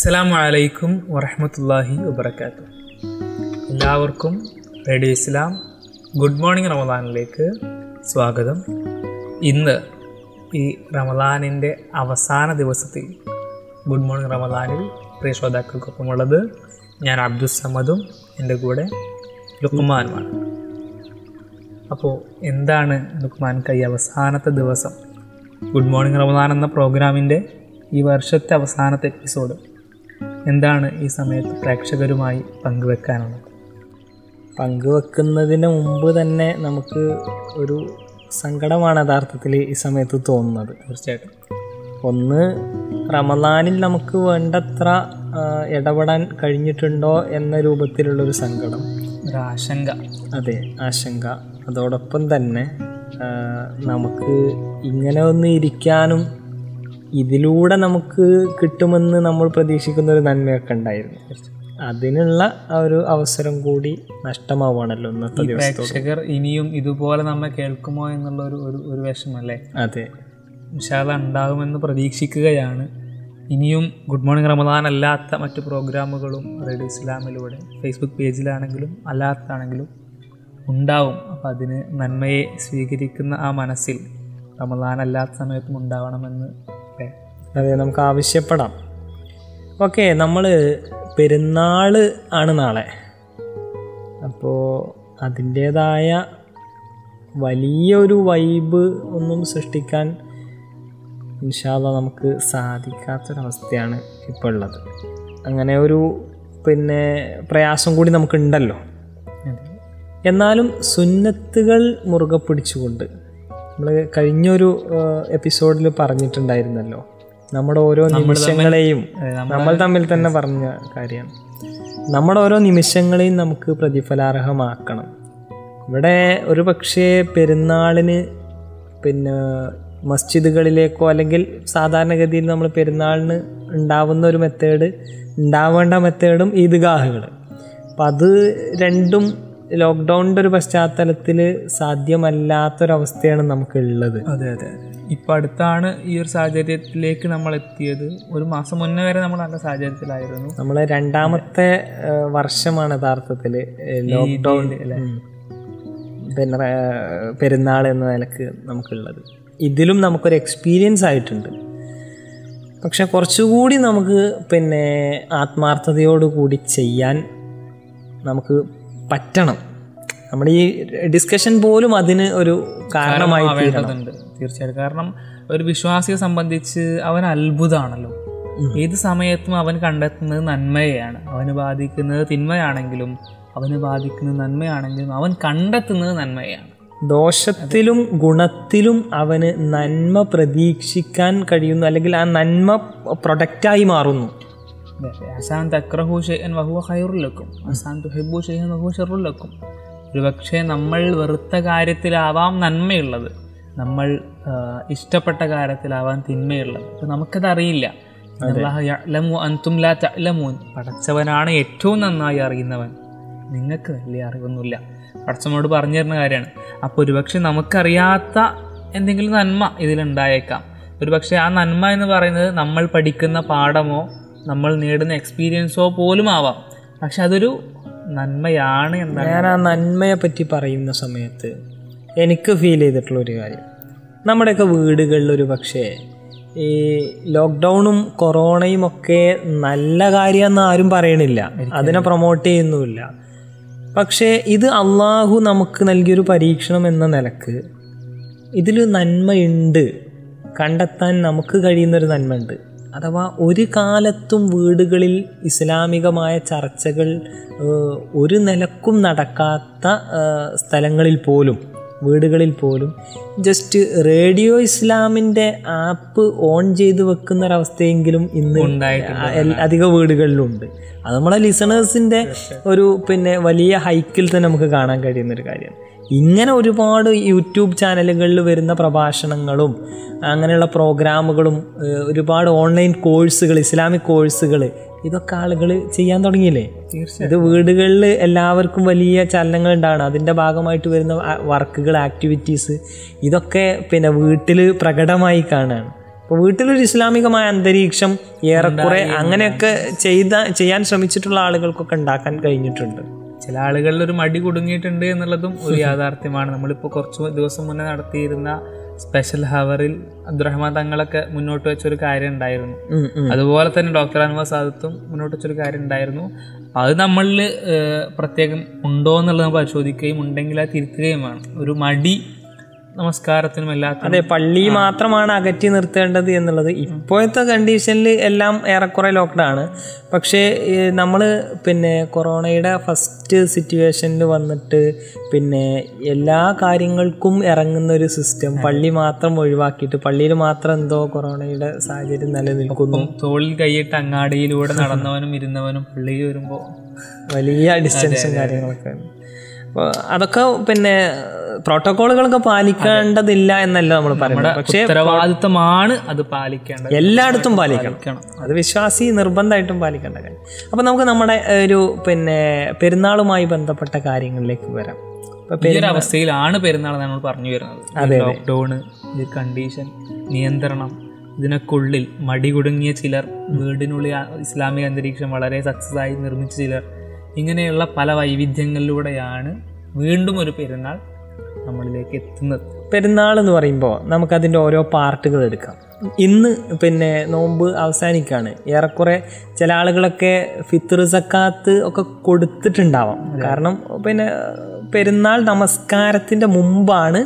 അസ്സലാമു അലൈക്കും വറഹമത്തല്ലാഹി വബർക്കാത്തു എല്ലാവർക്കും റേഡിയോ ഇസ്ലാം ഗുഡ് മോർണിംഗ് റമദാനിലേക്ക് സ്വാഗതം ഇന്ന് ഈ റമദാനിൻ്റെ അവസാന ദിവസത്തിൽ ഗുഡ് മോർണിംഗ് റമദാനിൽ പ്രിയ ശ്രോതാക്കൾക്കൊപ്പമുള്ളത് ഞാൻ അബ്ദുസമ്മദും എൻ്റെ കൂടെ ലുക്മാനുമാണ് അപ്പോൾ എന്താണ് ലുക്മാൻ കൈ അവസാനത്തെ ദിവസം ഗുഡ് മോർണിംഗ് റമദാൻ എന്ന പ്രോഗ്രാമിൻ്റെ ഈ വർഷത്തെ അവസാനത്തെ എപ്പിസോഡ് എന്താണ് ഈ സമയത്ത് പ്രേക്ഷകരുമായി പങ്കുവെക്കാനുള്ളത് പങ്കുവെക്കുന്നതിന് മുമ്പ് തന്നെ നമുക്ക് ഒരു സങ്കടമാണ് യഥാർത്ഥത്തിൽ ഈ സമയത്ത് തോന്നുന്നത് തീർച്ചയായിട്ടും ഒന്ന് റമദാനിൽ നമുക്ക് വേണ്ടത്ര ആ, ഇടപെടാൻ കഴിഞ്ഞിട്ടുണ്ടോ എന്ന രൂപത്തിലുള്ളൊരു സങ്കടം ഒരു ആശങ്ക അതെ ആശങ്ക അതോടൊപ്പം തന്നെ ആ, നമുക്ക് ഇങ്ങനെ ഒന്ന് ഇരിക്കാനും ഇതിലൂടെ നമുക്ക് കിട്ടുമെന്ന് നമ്മൾ പ്രതീക്ഷിക്കുന്ന ഒരു നന്മയൊക്കെ ഉണ്ടായിരുന്നു അതിനുള്ള ആ ഒരു അവസരം കൂടി നഷ്ടമാവുകയാണല്ലോ ഇന്നത്തെ ദിവസം പ്രേക്ഷകർ ഇനിയും ഇതുപോലെ നമ്മെ കേൾക്കുമോ എന്നുള്ള ഒരു ഒരു ഒരു വിഷമല്ലേ അതെ വിശാല ഉണ്ടാകുമെന്ന് പ്രതീക്ഷിക്കുകയാണ് ഇനിയും ഗുഡ് മോർണിംഗ് റമദാൻ അല്ലാത്ത മറ്റു പ്രോഗ്രാമുകളും റേഡിയോ ഇസ്ലാമിലൂടെ ഫേസ്ബുക്ക് പേജിലാണെങ്കിലും അല്ലാത്താണെങ്കിലും ഉണ്ടാവും അപ്പോൾ അതിന് നന്മയെ സ്വീകരിക്കുന്ന ആ മനസ്സിൽ റമദാൻ അല്ലാത്ത സമയത്തും ഉണ്ടാവണമെന്ന് അല്ലേ അതെ നമുക്ക് ആവശ്യപ്പെടാം ഓക്കെ നമ്മൾ പെരുന്നാൾ ആണ് നാളെ അപ്പോൾ അതിൻ്റേതായ വലിയൊരു വൈബ് ഒന്നും സൃഷ്ടിക്കാൻ ഇൻഷാല്ല നമുക്ക് സാധിക്കാത്തൊരവസ്ഥയാണ് ഇപ്പോൾ ഉള്ളത് അങ്ങനെ ഒരു പിന്നെ പ്രയാസം കൂടി നമുക്കുണ്ടല്ലോ എന്നാലും സുന്നത്തുകൾ മുറുകെ പിടിച്ചുകൊണ്ട് നമ്മൾ കഴിഞ്ഞൊരു എപ്പിസോഡിൽ പറഞ്ഞിട്ടുണ്ടായിരുന്നല്ലോ നമ്മുടെ ഓരോ നിമിഷങ്ങളെയും നമ്മൾ തമ്മിൽ തന്നെ പറഞ്ഞ കാര്യമാണ് നമ്മുടെ ഓരോ നിമിഷങ്ങളെയും നമുക്ക് പ്രതിഫലാർഹമാക്കണം ഇവിടെ ഒരു പക്ഷേ പെരുന്നാളിന് പിന്നെ മസ്ജിദുകളിലേക്കോ അല്ലെങ്കിൽ സാധാരണഗതിയിൽ നമ്മൾ പെരുന്നാളിന് ഉണ്ടാവുന്ന ഒരു മെത്തേഡ് ഉണ്ടാവേണ്ട മെത്തേഡും ഈദ്ഗാഹുകൾ അപ്പം അത് രണ്ടും ലോക്ക്ഡൗണിൻ്റെ ഒരു പശ്ചാത്തലത്തിൽ സാധ്യമല്ലാത്തൊരവസ്ഥയാണ് നമുക്കുള്ളത് അതെ അതെ ഇപ്പം അടുത്താണ് ഈ ഒരു സാഹചര്യത്തിലേക്ക് നമ്മൾ എത്തിയത് ഒരു മാസം മുന്നേ വരെ നമ്മൾ നല്ല സാഹചര്യത്തിലായിരുന്നു നമ്മളെ രണ്ടാമത്തെ ആ, വർഷമാണ് യഥാർത്ഥത്തിൽ ലോക്ക്ഡൗൺ പിന്നെ ആ, പെരുന്നാൾ എന്ന നിലക്ക് നമുക്കുള്ളത് ഇതിലും നമുക്കൊരു എക്സ്പീരിയൻസ് ആയിട്ടുണ്ട് പക്ഷെ കുറച്ചുകൂടി നമുക്ക് പിന്നെ ആത്മാർത്ഥതയോടുകൂടി ചെയ്യാൻ നമുക്ക് പറ്റണം നമ്മുടെ ഈ ഡിസ്കഷൻ പോലും അതിന് ഒരു കാരണമായി തീരണം ആവേണ്ടതുണ്ട് തീർച്ചയായിട്ടും കാരണം ഒരു വിശ്വാസിയെ സംബന്ധിച്ച് അവൻ അത്ഭുതമാണല്ലോ ഏത് സമയത്തും അവൻ കണ്ടെത്തുന്നത് നന്മയെയാണ് അവന് ബാധിക്കുന്നത് തിന്മയാണെങ്കിലും അവന് ബാധിക്കുന്നത് നന്മയാണെങ്കിലും അവൻ കണ്ടെത്തുന്നത് നന്മയാണ് ദോഷത്തിലും ഗുണത്തിലും അവന് നന്മ പ്രതീക്ഷിക്കാൻ കഴിയുന്നു അല്ലെങ്കിൽ ആ നന്മ പ്രൊഡക്റ്റായി മാറുന്നു അസാൻ തക്രഹു ഷെയ്യൻ വഹുവ ഹൈറുലക്കും അസാൻ തുഹിബു ഷെയ്യൻ വഹുവ ഷെറുലക്കും ഒരുപക്ഷെ നമ്മൾ വെറുത്ത കാര്യത്തിലാവാം നന്മയുള്ളത് നമ്മൾ ആ, ഇഷ്ടപ്പെട്ട കാര്യത്തിലാവാൻ തിന്മയുള്ളത് അപ്പോൾ നമുക്കത് അറിയില്ല അല്ലാഹു യഅ്ലമു അൻതും ലാ തഅ്ലമൂൻ പടച്ചവനാണ് ഏറ്റവും നന്നായി അറിയുന്നവൻ നിങ്ങൾക്ക് വലിയ അറിവൊന്നുമില്ല പടച്ചവനോട് പറഞ്ഞു തരുന്ന കാര്യമാണ് അപ്പോൾ ഒരുപക്ഷെ നമുക്കറിയാത്ത എന്തെങ്കിലും നന്മ ഇതിലുണ്ടായേക്കാം ഒരുപക്ഷെ ആ നന്മ എന്ന് പറയുന്നത് നമ്മൾ പഠിക്കുന്ന പാഠമോ നമ്മൾ നേടുന്ന എക്സ്പീരിയൻസോ പോലും ആവാം പക്ഷെ അതൊരു നന്മയാണ് എന്നാണ് ഞാൻ ആ നന്മയെ പറ്റി പറയുന്ന സമയത്ത് എനിക്ക് ഫീൽ ചെയ്തിട്ടുള്ള ഒരു കാര്യം നമ്മുടെയൊക്കെ വീടുകളിൽ ഒരു പക്ഷേ ഈ ലോക്ക്ഡൗണും കൊറോണയും ഒക്കെ നല്ല കാര്യമെന്ന് ആരും പറയണില്ല അതിനെ പ്രൊമോട്ട് ചെയ്യുന്നുമില്ല പക്ഷേ ഇത് അള്ളാഹു നമുക്ക് നൽകിയൊരു പരീക്ഷണം എന്ന നിലക്ക് ഇതിൽ നന്മയുണ്ട് കണ്ടെത്താൻ നമുക്ക് കഴിയുന്നൊരു നന്മയുണ്ട് അഥവാ ഒരു കാലത്തും വീടുകളിൽ ഇസ്ലാമികമായ ചർച്ചകൾ ഏഹ്, ഒരു നിലക്കും നടക്കാത്ത ഏഹ്, സ്ഥലങ്ങളിൽ പോലും വീടുകളിൽ പോലും ജസ്റ്റ് റേഡിയോ ഇസ്ലാമിൻ്റെ ആപ്പ് ഓൺ ചെയ്ത് വെക്കുന്ന ഒരവസ്ഥയെങ്കിലും ഇന്ന് ഉണ്ടായിട്ടുണ്ട്. എൽ- അധിക വീടുകളിലുണ്ട് അത് നമ്മളെ ലിസണേഴ്സിൻ്റെ ഒരു പിന്നെ വലിയ ഹൈക്കിൽ തന്നെ നമുക്ക് കാണാൻ കഴിയുന്ന ഒരു കാര്യമാണ് ഇങ്ങനെ ഒരുപാട് യൂട്യൂബ് ചാനലുകളിൽ വരുന്ന പ്രഭാഷണങ്ങളും അങ്ങനെയുള്ള പ്രോഗ്രാമുകളും ഏഹ്, ഒരുപാട് ഓൺലൈൻ കോഴ്സുകൾ ഇസ്ലാമിക് കോഴ്സുകൾ ഇതൊക്കെ ആളുകൾ ചെയ്യാൻ തുടങ്ങിയില്ലേ ഇത് വീടുകളിൽ എല്ലാവർക്കും വലിയ ചലനങ്ങൾ ഉണ്ടാണ് അതിൻ്റെ ഭാഗമായിട്ട് വരുന്ന വർക്കുകൾ ആക്ടിവിറ്റീസ് ഇതൊക്കെ പിന്നെ വീട്ടിൽ പ്രകടമായി കാണുകയാണ് അപ്പോൾ വീട്ടിലൊരു ഇസ്ലാമികമായ അന്തരീക്ഷം ഏറെക്കുറെ അങ്ങനെയൊക്കെ ചെയ്ത ചെയ്യാൻ ശ്രമിച്ചിട്ടുള്ള ആളുകൾക്കൊക്കെ ഉണ്ടാക്കാൻ കഴിഞ്ഞിട്ടുണ്ട് ചില ആളുകളിൽ ഒരു മടി കുടുങ്ങിയിട്ടുണ്ട് എന്നുള്ളതും ഒരു യാഥാർത്ഥ്യമാണ് നമ്മളിപ്പോൾ കുറച്ച് ദിവസം മുന്നേ നടത്തിയിരുന്ന സ്പെഷ്യൽ ഹവറിൽ അബ്ദുറഹ്മാൻ തങ്ങളൊക്കെ മുന്നോട്ട് വെച്ചൊരു കാര്യം ഉണ്ടായിരുന്നു ഉം, ഉം. അതുപോലെ തന്നെ ഡോക്ടർ അൻവർ സാദത്തും മുന്നോട്ട് വെച്ചൊരു കാര്യം ഉണ്ടായിരുന്നു അത് നമ്മളിൽ പ്രത്യേകം ഉണ്ടോ എന്നുള്ളത് നമ്മൾ പരിശോധിക്കുകയും ഉണ്ടെങ്കിൽ അത് തിരുത്തുകയും വേണം ഒരു മടി നമസ്കാരത്തിനും എല്ലാത്തിനും അതെ പള്ളി മാത്രമാണ് അകറ്റി നിർത്തേണ്ടത് എന്നുള്ളത് ഇപ്പോഴത്തെ കണ്ടീഷനിൽ എല്ലാം ഏറെക്കുറെ ലോക്ക്ഡൗൺ പക്ഷേ നമ്മൾ പിന്നെ കൊറോണയുടെ ഫസ്റ്റ് സിറ്റുവേഷനിൽ വന്നിട്ട് പിന്നെ എല്ലാ കാര്യങ്ങൾക്കും ഇറങ്ങുന്ന ഒരു സിസ്റ്റം പള്ളി മാത്രം ഒഴിവാക്കിയിട്ട് പള്ളിയിൽ മാത്രം എന്തോ കൊറോണയുടെ സാഹചര്യം നിലനിൽക്കുന്നു തോളിൽ കൈയിട്ട് അങ്ങാടിയിലൂടെ നടന്നവനും ഇരുന്നവനും പള്ളിയിൽ വരുമ്പോൾ വലിയ ഡിസ്റ്റൻസും കാര്യങ്ങളൊക്കെ അപ്പോൾ അതൊക്കെ പിന്നെ പ്രോട്ടോക്കോളുകളൊക്കെ പാലിക്കേണ്ടതില്ല എന്നല്ല നമ്മൾ പറയുന്നത് പക്ഷേ ഉത്തരവാദിത്തമാണ് അത് പാലിക്കേണ്ടത് എല്ലായിടത്തും പാലിക്കണം പാലിക്കണം. അത് വിശ്വാസി നിർബന്ധമായിട്ടും പാലിക്കേണ്ട കാര്യം അപ്പോൾ നമുക്ക് നമ്മുടെ ഏഹ്, ഒരു പിന്നെ പെരുന്നാളുമായി ബന്ധപ്പെട്ട കാര്യങ്ങളിലേക്ക് വരാം അപ്പോൾ ഈ ഒരു അവസ്ഥയിലാണ് പെരുന്നാൾ നമ്മൾ പറഞ്ഞു വരുന്നത് ലോക്ക്ഡൌണ് ഈ കണ്ടീഷൻ നിയന്ത്രണം ഇതിനൊക്കെ ഉള്ളിൽ മടി കുടുങ്ങിയ ചിലർ വീടിനുള്ളിൽ ആ ഇസ്ലാമിക അന്തരീക്ഷം വളരെ സക്സസ് ആയി നിർമ്മിച്ച ചിലർ ഇങ്ങനെയുള്ള പല വൈവിധ്യങ്ങളിലൂടെയാണ് വീണ്ടും ഒരു പെരുന്നാൾ നമ്മളിലേക്ക് എത്തുന്നത് പെരുന്നാൾ എന്ന് പറയുമ്പോൾ നമുക്കതിൻ്റെ ഓരോ പാർട്ടുകൾ എടുക്കാം ഇന്ന് പിന്നെ നോമ്പ് അവസാനിക്കാണ് ഏറെക്കുറെ ചില ആളുകളൊക്കെ ഫിത്തർ സക്കാത്ത് ഒക്കെ കൊടുത്തിട്ടുണ്ടാവാം കാരണം പിന്നെ പെരുന്നാൾ നമസ്കാരത്തിൻ്റെ മുമ്പാണ്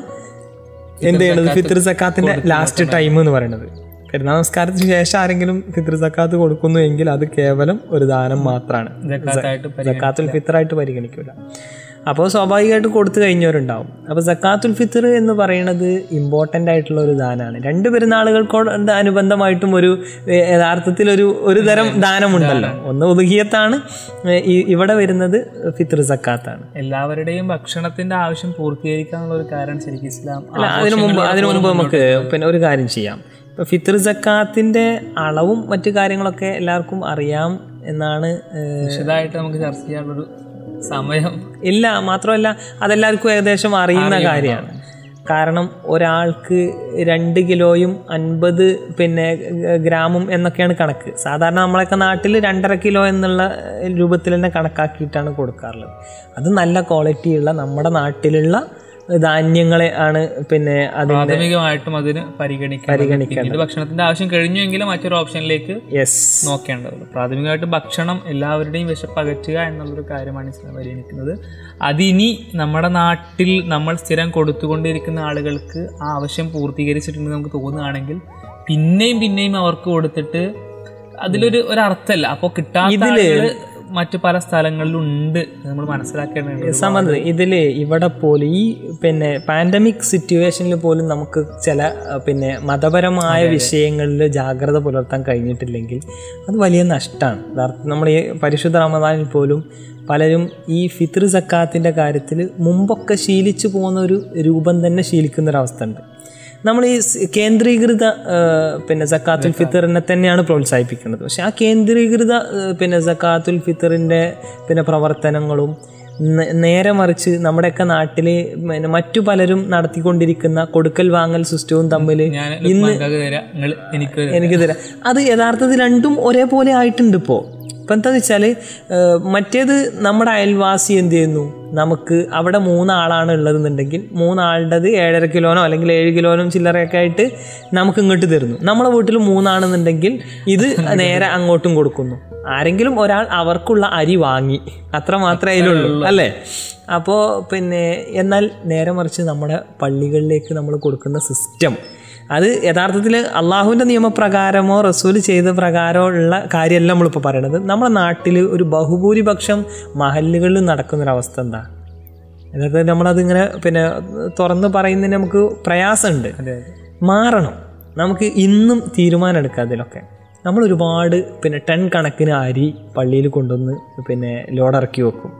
എന്ത് ചെയ്യണത് ഫിത്തർ സക്കാത്തിൻ്റെ ലാസ്റ്റ് ടൈം എന്ന് പറയുന്നത് പെരുന്നാൾ നമസ്കാരത്തിന് ശേഷം ആരെങ്കിലും ഫിത്തർ സക്കാത്ത് കൊടുക്കുന്നു എങ്കിൽ അത് കേവലം ഒരു ദാനം മാത്രമാണ് ജക്കാത്തായിട്ട് സക്കാത്തുൽ ഫിത്തറായിട്ട് പരിഗണിക്കില്ല അപ്പോൾ സ്വാഭാവികമായിട്ട് കൊടുത്തു കഴിഞ്ഞവരുണ്ടാവും അപ്പോൾ സക്കാത്തുൽ ഫിത്തർ എന്ന് പറയുന്നത് ഇമ്പോർട്ടൻ്റ് ആയിട്ടുള്ള ഒരു ദാനമാണ് രണ്ട് പെരുന്നാളുകൾക്കോട് അനുബന്ധമായിട്ടും ഒരു ഏഹ്, യഥാർത്ഥത്തിൽ ഒരു ഒരു തരം ദാനമുണ്ടല്ലോ ഒന്ന് ഉദുഹിയത്താണ് ഏഹ്, ഈ- ഇവിടെ വരുന്നത് ഫിത്തർ സക്കാത്താണ് എല്ലാവരുടെയും ഭക്ഷണത്തിന്റെ ആവശ്യം പൂർത്തീകരിക്കാനുള്ള ഒരു കാരണം ശരിക്കും ഇസ്ലാം അല്ല അതിനു മുമ്പ് അതിനു മുമ്പ് നമുക്ക് പിന്നെ ഒരു കാര്യം ചെയ്യാം ഇപ്പോൾ ഫിത്തർ സക്കാത്തിൻ്റെ അളവും മറ്റു കാര്യങ്ങളൊക്കെ എല്ലാവർക്കും അറിയാം എന്നാണ് ഏഹ്, വിശദമായിട്ട് നമുക്ക് ചർച്ച ചെയ്യാനുള്ളൊരു സമയം ഇല്ല മാത്രമല്ല അതെല്ലാവർക്കും ഏകദേശം അറിയുന്ന കാര്യമാണ് കാരണം ഒരാൾക്ക് രണ്ട് കിലോയും അൻപത് പിന്നെ ഗ- ഗ്രാമും എന്നൊക്കെയാണ് കണക്ക് സാധാരണ നമ്മളൊക്കെ നാട്ടിൽ രണ്ടര കിലോ എന്നുള്ള രൂപത്തിൽ തന്നെ കണക്കാക്കിയിട്ടാണ് കൊടുക്കാറുള്ളത് അത് നല്ല ക്വാളിറ്റിയുള്ള നമ്മുടെ നാട്ടിലുള്ള ധാന്യങ്ങളെ ആണ് പിന്നെ അതിൻ്റെ പ്രാഥമികമായിട്ടും അതിന് പരിഗണിക്കണം പിന്നീട് ഭക്ഷണത്തിന്റെ ആവശ്യം കഴിഞ്ഞുവെങ്കിലും മറ്റൊരു ഓപ്ഷനിലേക്ക് യെസ് നോക്കേണ്ടതുള്ളൂ പ്രാഥമികമായിട്ട് ഭക്ഷണം എല്ലാവരുടെയും വിശപ്പ് അകറ്റുക എന്നുള്ളൊരു കാര്യമാണ് ഇസ്ലാം പരിഗണിക്കുന്നത് അതിനി നമ്മുടെ നാട്ടിൽ നമ്മൾ സ്ഥിരം കൊടുത്തുകൊണ്ടിരിക്കുന്ന ആളുകൾക്ക് ആ ആവശ്യം പൂർത്തീകരിച്ചിട്ടുണ്ടെന്ന് നമുക്ക് തോന്നുകയാണെങ്കിൽ പിന്നെയും പിന്നെയും അവർക്ക് കൊടുത്തിട്ട് അതിലൊരു ഒരു അർത്ഥമല്ല അപ്പോൾ കിട്ടാത്ത ആളുകള് മറ്റു പല സ്ഥലങ്ങളിലും ഉണ്ട് നമ്മൾ മനസ്സിലാക്കേണ്ടതുണ്ട് സമത് ഇതിൽ ഇവിടെ പോലും ഈ പിന്നെ പാൻഡമിക് സിറ്റുവേഷനിൽ പോലും നമുക്ക് ചില അഹ്, പിന്നെ മതപരമായ വിഷയങ്ങളിൽ ജാഗ്രത പുലർത്താൻ കഴിഞ്ഞിട്ടില്ലെങ്കിൽ അത് വലിയ നഷ്ടമാണ് നമ്മൾ ഈ പരിശുദ്ധ റമദാനിൽ പോലും പലരും ഈ ഫിത്ർ സക്കാത്തിൻ്റെ കാര്യത്തിൽ മുമ്പൊക്കെ ശീലിച്ചു പോകുന്ന ഒരു രൂപം തന്നെ ശീലിക്കുന്ന ഒരവസ്ഥ ഉണ്ട് നമ്മൾ ഈ സ് കേന്ദ്രീകൃത ആ, പിന്നെ സക്കാത്തുൽ ഫിത്തറിനെ തന്നെയാണ് പ്രോത്സാഹിപ്പിക്കുന്നത് പക്ഷെ ആ കേന്ദ്രീകൃത ആ, പിന്നെ സക്കാത്തുൽ ഫിത്തറിൻ്റെ പിന്നെ പ്രവർത്തനങ്ങളും ന- നേരെ മറിച്ച് നമ്മുടെയൊക്കെ നാട്ടിൽ പിന്നെ മറ്റു പലരും നടത്തിക്കൊണ്ടിരിക്കുന്ന കൊടുക്കൽ വാങ്ങൽ സിസ്റ്റവും തമ്മിൽ ഞാൻ മക്കൾക്ക് തരാം നിങ്ങൾ എനിക്ക് തരാം. എനിക്ക് തരാം അത് യഥാർത്ഥത്തിൽ രണ്ടും ഒരേപോലെ ആയിട്ടുണ്ട് ഇപ്പോൾ ഇപ്പം എന്താന്ന് വെച്ചാൽ മറ്റേത് നമ്മുടെ അയൽവാസി എന്ത് ചെയ്യുന്നു നമുക്ക് അവിടെ മൂന്നാളാണ് ഉള്ളതെന്നുണ്ടെങ്കിൽ മൂന്നാളുടേത് ഏഴര കിലോനോ അല്ലെങ്കിൽ ഏഴ് കിലോനോ ചില്ലറയൊക്കെ ആയിട്ട് നമുക്ക് ഇങ്ങോട്ട് തരുന്നു നമ്മളെ വീട്ടിൽ മൂന്നാണെന്നുണ്ടെങ്കിൽ ഇത് നേരെ അങ്ങോട്ടും കൊടുക്കുന്നു ആരെങ്കിലും ഒരാൾ അവർക്കുള്ള അരി വാങ്ങി അത്ര മാത്രമേ അതിലുള്ളൂ അല്ലേ അപ്പോൾ പിന്നെ എന്നാൽ നേരെ മറിച്ച് നമ്മുടെ പള്ളികളിലേക്ക് നമ്മൾ കൊടുക്കുന്ന സിസ്റ്റം അത് യഥാർത്ഥത്തിൽ അള്ളാഹുവിൻ്റെ നിയമപ്രകാരമോ റസൂൽ ചെയ്ത പ്രകാരമോ ഉള്ള കാര്യമല്ല നമ്മളിപ്പോൾ പറയണത് നമ്മുടെ നാട്ടിൽ ഒരു ബഹുഭൂരിപക്ഷം മഹല്ലുകളിൽ നടക്കുന്നൊരവസ്ഥ എന്താ യഥാർത്ഥത്തിൽ നമ്മളതിങ്ങനെ പിന്നെ തുറന്ന് പറയുന്നതിന് നമുക്ക് പ്രയാസമുണ്ട് അതെ മാറണം നമുക്ക് ഇന്നും തീരുമാനം എടുക്കാം അതിലൊക്കെ നമ്മൾ ഒരുപാട് പിന്നെ ടൺ കണക്കിന് അരി പള്ളിയിൽ കൊണ്ടുവന്ന് പിന്നെ ലോഡിറക്കി വെക്കും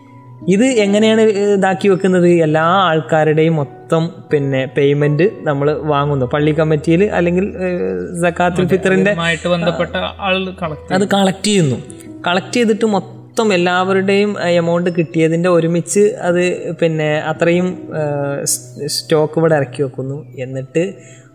ഇത് എങ്ങനെയാണ് ഇതാക്കി വെക്കുന്നത് എല്ലാ ആൾക്കാരുടെയും മൊത്തം പിന്നെ പേയ്മെന്റ് നമ്മൾ വാങ്ങുന്നു പള്ളി കമ്മിറ്റിയിൽ അല്ലെങ്കിൽ സക്കാത്തുൽ ഫിത്തറിന്റെ ആയിട്ട് ബന്ധപ്പെട്ട ആൾ കളക്ട് അത് കളക്ട് ചെയ്യുന്നു കളക്ട് ചെയ്തിട്ട് മൊത്തം എല്ലാവരുടെയും എമൗണ്ട് കിട്ടിയതിൻ്റെ ഒരുമിച്ച് അത് പിന്നെ അത്രയും സ്റ്റോക്ക് ഇവിടെ ഇറക്കി വെക്കുന്നു എന്നിട്ട്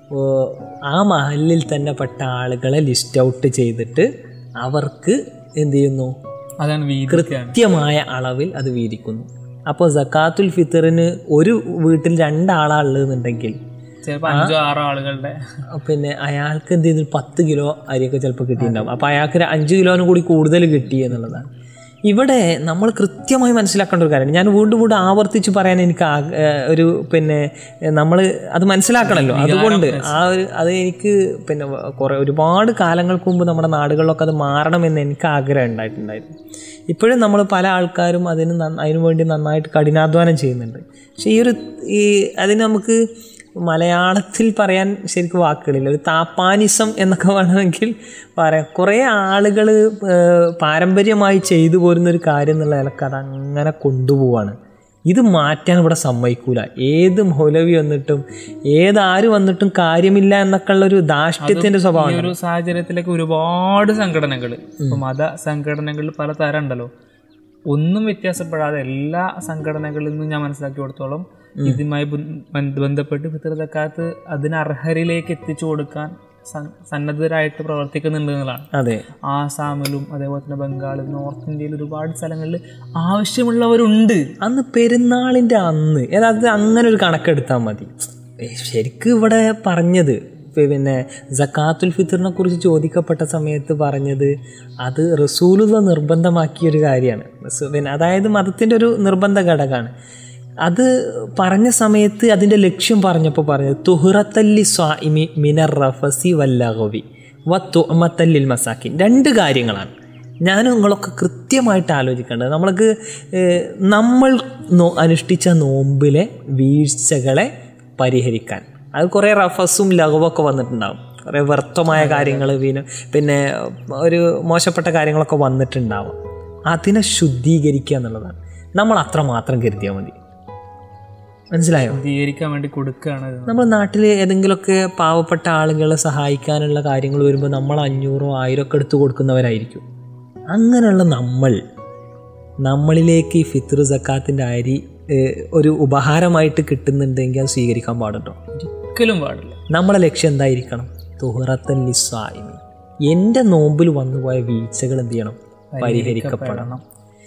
ഓ, ആ മഹലിൽ തന്നെ പെട്ട ആളുകളെ ലിസ്റ്റ് ഔട്ട് ചെയ്തിട്ട് അവർക്ക് എന്ത് ചെയ്യുന്നു അതാണ് വീതിക്കാണ് കൃത്യമായ അളവിൽ അത് വീതിക്കുന്നു അപ്പോൾ സക്കാത്തുൽ ഫിത്തറിന് ഒരു വീട്ടിൽ രണ്ടാളാ ഉള്ളതെന്നുണ്ടെങ്കിൽ ചിലപ്പോ അഞ്ചോ ആറോ ആളുകളുടെ പിന്നെ അയാൾക്ക് എന്ത് ചെയ്തു പത്ത് കിലോ അരിയൊക്കെ ചിലപ്പോൾ കിട്ടിയിട്ടുണ്ടാവും അപ്പോൾ അയാൾക്ക് ഒരു അഞ്ച് കിലോനും കൂടി കൂടുതൽ കിട്ടി എന്നുള്ളതാണ് ഇവിടെ നമ്മൾ കൃത്യമായി മനസ്സിലാക്കേണ്ട ഒരു കാര്യമാണ് ഞാൻ വീണ്ടും വീണ്ടും ആവർത്തിച്ച് പറയാൻ എനിക്ക് ആഗ്- ഏഹ് ഒരു പിന്നെ നമ്മൾ അത് മനസ്സിലാക്കണമല്ലോ അതുകൊണ്ട് ആ ഒരു അത് എനിക്ക് പിന്നെ കുറേ ഒരുപാട് കാലങ്ങൾക്ക് മുമ്പ് നമ്മുടെ നാടുകളിലൊക്കെ അത് മാറണമെന്ന് എനിക്ക് ആഗ്രഹം ഉണ്ടായിട്ടുണ്ടായിരുന്നു ഇപ്പോഴും നമ്മൾ പല ആൾക്കാരും അതിന് നന്ന- അതിനു വേണ്ടി നന്നായിട്ട് കഠിനാധ്വാനം ചെയ്യുന്നുണ്ട് പക്ഷേ ഈ ഒരു ഈ അതിന് നമുക്ക് മലയാളത്തിൽ പറയാൻ ശരിക്കും വാക്കുകളില്ല ഒരു താപ്പാനിസം എന്നൊക്കെ വേണമെങ്കിൽ പറയാം കുറേ ആളുകൾ പാരമ്പര്യമായി ചെയ്തു പോരുന്ന ഒരു കാര്യം എന്നുള്ള നിലക്ക് അത് അങ്ങനെ കൊണ്ടുപോവാണ് ഇത് മാറ്റാൻ ഇവിടെ സമ്മതിക്കൂല ഏത് മൗലവി വന്നിട്ടും ഏതാര് വന്നിട്ടും കാര്യമില്ല എന്നൊക്കെ ഉള്ളൊരു ധാഷ്ട്യത്തിന്റെ ഈ സ്വഭാവം ഒരു സാഹചര്യത്തിലേക്ക് ഒരുപാട് സംഘടനകൾ ഇപ്പൊ മത സംഘടനകളിൽ പല തരം ഉണ്ടല്ലോ ഒന്നും വ്യത്യാസപ്പെടാതെ എല്ലാ സംഘടനകളിൽ നിന്നും ഞാൻ മനസ്സിലാക്കി കൊടുത്തോളം ഇതുമായി ബന്ധ- ബന്ധപ്പെട്ട് ഫിത്തർ സക്കാത്ത് അതിന് അർഹരിലേക്ക് എത്തിച്ചു കൊടുക്കാൻ സൻ- സന്നദ്ധരായിട്ട് പ്രവർത്തിക്കുന്നുണ്ട് എന്നുള്ളതാണ് അതെ ആസാമിലും അതേപോലെ തന്നെ ബംഗാളിലും നോർത്ത് ഇന്ത്യയിൽ ഒരുപാട് സ്ഥലങ്ങളിൽ ആവശ്യമുള്ളവരുണ്ട് അന്ന് പെരുന്നാളിൻ്റെ അന്ന് ഏതായത് അങ്ങനെ ഒരു കണക്കെടുത്താൽ മതി ഏ, ശരിക്കും ഇവിടെ പറഞ്ഞത് പിന്നെ ജക്കാത്തുൽ ഫിത്തറിനെ കുറിച്ച് ചോദിക്കപ്പെട്ട സമയത്ത് പറഞ്ഞത് അത് റസൂലുള്ള നിർബന്ധമാക്കിയ ഒരു കാര്യമാണ് റസൂ- പിന്നെ അതായത് മതത്തിൻ്റെ ഒരു നിർബന്ധ ഘടകമാണ് അത് പറഞ്ഞ സമയത്ത് അതിൻ്റെ ലക്ഷ്യം പറഞ്ഞപ്പോൾ പറഞ്ഞത് തുഹുറത്തല്ലി സ്വാഇമി മിനർ റഫസി വല്ലഹവി വ തുഅമത്തല്ലിൽ മസാക്കിൻ രണ്ട് കാര്യങ്ങളാണ് ഞാനും നിങ്ങളൊക്കെ കൃത്യമായിട്ട് ആലോചിക്കേണ്ടത് നമ്മൾക്ക് ഏഹ്, നമ്മൾ നോ അനുഷ്ഠിച്ച നോമ്പിലെ വീഴ്ചകളെ പരിഹരിക്കാൻ അത് കുറേ റഫസും ലഘുവൊക്കെ വന്നിട്ടുണ്ടാവും കുറേ വ്യർത്ഥമായ കാര്യങ്ങൾ പിന്നെ പിന്നെ ഒരു മോശപ്പെട്ട കാര്യങ്ങളൊക്കെ വന്നിട്ടുണ്ടാവും അതിനെ ശുദ്ധീകരിക്കുക എന്നുള്ളതാണ് നമ്മൾ അത്രമാത്രം കരുതിയാൽ മതി മനസ്സിലായോ ശുദ്ധീകരിക്കാൻ വേണ്ടി കൊടുക്കുകയാണ് ഇത്. നമ്മുടെ നാട്ടിൽ ഏതെങ്കിലുമൊക്കെ പാവപ്പെട്ട ആളുകളെ സഹായിക്കാനുള്ള കാര്യങ്ങൾ വരുമ്പോൾ നമ്മൾ അഞ്ഞൂറോ ആയിരം ഒക്കെ എടുത്തു കൊടുക്കുന്നവരായിരിക്കും അങ്ങനെയുള്ള നമ്മൾ നമ്മളിലേക്ക് ഈ ഫിത്ർ സക്കാത്തിൻ്റെ അരി ഏഹ്, ഒരു ഉപഹാരമായിട്ട് കിട്ടുന്നുണ്ടെങ്കിൽ അത് സ്വീകരിക്കാൻ പാടുണ്ടോ ഒരിക്കലും പാടില്ല നമ്മളെ ലക്ഷ്യം എന്തായിരിക്കണം തുഹറത്തൻ ലിസ്വായിമി എൻ്റെ നോമ്പിൽ വന്നുപോയ വീഴ്ചകൾ എന്ത് ചെയ്യണം പരിഹരിക്കപ്പെടണം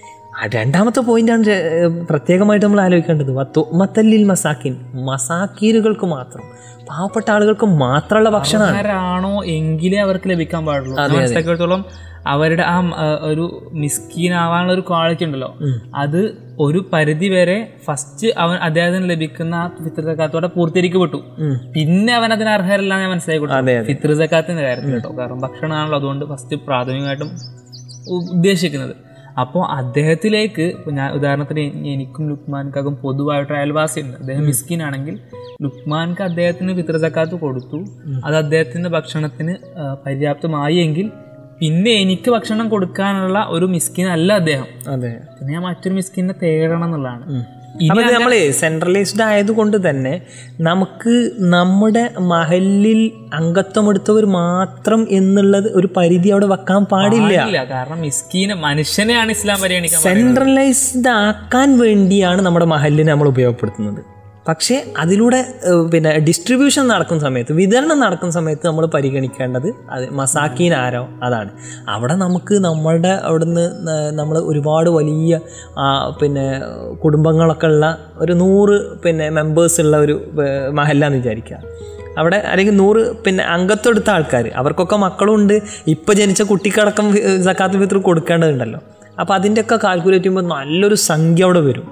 ആ രണ്ടാമത്തെ പോയിന്റാണ് ര- ഏഹ് പ്രത്യേകമായിട്ട് നമ്മൾ ആലോചിക്കേണ്ടത് തുമ്മത്തല്ലിൽ മസാക്കിൻ മസാക്കീരുകൾക്ക് മാത്രം പാവപ്പെട്ട ആളുകൾക്ക് മാത്രമുള്ള ഭക്ഷണമാണ് ആരാണോ എങ്കിലേ അവർക്ക് ലഭിക്കാൻ പാടുള്ളൂ ഞാൻ മനസ്സിലാക്കിയിടത്തോളം അവരുടെ ആ ആ, ഒരു മിസ്കീനാവാനുള്ള ഒരു ക്വാളിറ്റി ഉണ്ടല്ലോ അത് ഒരു പരിധി വരെ ഫസ്റ്റ് അവൻ അദ്ദേഹത്തിന് ലഭിക്കുന്ന ഫിത്ർ സക്കാത്തോടെ പൂർത്തീകരിക്കപ്പെട്ടു ഉം. പിന്നെ അവൻ അതിന് അർഹരല്ല ഞാൻ മനസ്സിലാക്കി അതെ, കൊടുത്തു ഫിത്ർ സക്കാത്തിന്റെ കാര്യത്തിൽ കേട്ടോ കാരണം ഭക്ഷണമാണല്ലോ അതുകൊണ്ട് ഫസ്റ്റ് പ്രാഥമികമായിട്ടും ഉ- ഉദ്ദേശിക്കുന്നത് അപ്പോൾ അദ്ദേഹത്തിലേക്ക് ഇപ്പൊ ഞാൻ ഉദാഹരണത്തിന് എ- എനിക്കും ലുക്മാൻക്കാകും പൊതുവായിട്ട് അയൽവാസി ഉണ്ട് അദ്ദേഹം മിസ്കിൻ ആണെങ്കിൽ ലുക്മാൻക്ക് അദ്ദേഹത്തിന് ഫിത്ർ സക്കാത്ത് കൊടുത്തു അത് അദ്ദേഹത്തിന്റെ ഭക്ഷണത്തിന് ആ, പര്യാപ്തമായി എങ്കിൽ പിന്നെ എനിക്ക് ഭക്ഷണം കൊടുക്കാനുള്ള ഒരു മിസ്കിൻ അല്ല അദ്ദേഹം അതെ പിന്നെ ഞാൻ മറ്റൊരു മിസ്കിനെ തേടണം എന്നുള്ളതാണ് അപ്പൊ നമ്മൾ സെൻട്രലൈസ്ഡ് ആയതുകൊണ്ട് തന്നെ നമുക്ക് നമ്മുടെ മഹലിൽ അംഗത്വം എടുത്തവർ മാത്രം എന്നുള്ളത് ഒരു പരിധി അവിടെ വെക്കാൻ പാടില്ല ഇല്ല കാരണം മിസ്കീനെ മനുഷ്യനെയാണ് ഇസ്ലാം പരിഗണിക്കാൻ സെൻട്രലൈസ്ഡ് ആക്കാൻ വേണ്ടിയാണ് നമ്മുടെ മഹലിനെ നമ്മൾ ഉപയോഗപ്പെടുത്തുന്നത് പക്ഷേ അതിലൂടെ ഏഹ്, പിന്നെ ഡിസ്ട്രിബ്യൂഷൻ നടക്കുന്ന സമയത്ത് വിതരണം നടക്കുന്ന സമയത്ത് നമ്മൾ പരിഗണിക്കേണ്ടത് അത് മസാക്കീൻ ആരോ അതാണ് അവിടെ നമുക്ക് നമ്മളുടെ അവിടുന്ന് നമ്മൾ ഒരുപാട് വലിയ ആ, പിന്നെ കുടുംബങ്ങളൊക്കെ ഉള്ള ഒരു നൂറ് പിന്നെ മെമ്പേഴ്സ് ഉള്ള ഒരു ഏഹ്, മഹല്ലാന്ന് വിചാരിക്കുക അവിടെ അല്ലെങ്കിൽ നൂറ് പിന്നെ അംഗത്വം എടുത്ത ആൾക്കാർ അവർക്കൊക്കെ മക്കളും ഉണ്ട് ഇപ്പം ജനിച്ച കുട്ടിക്കടക്കം സക്കാത്ത് ഫിത്ർ കൊടുക്കേണ്ടതുണ്ടല്ലോ അപ്പോൾ അതിൻ്റെയൊക്കെ കാൽക്കുലേറ്റ് ചെയ്യുമ്പോൾ നല്ലൊരു സംഖ്യ അവിടെ വരും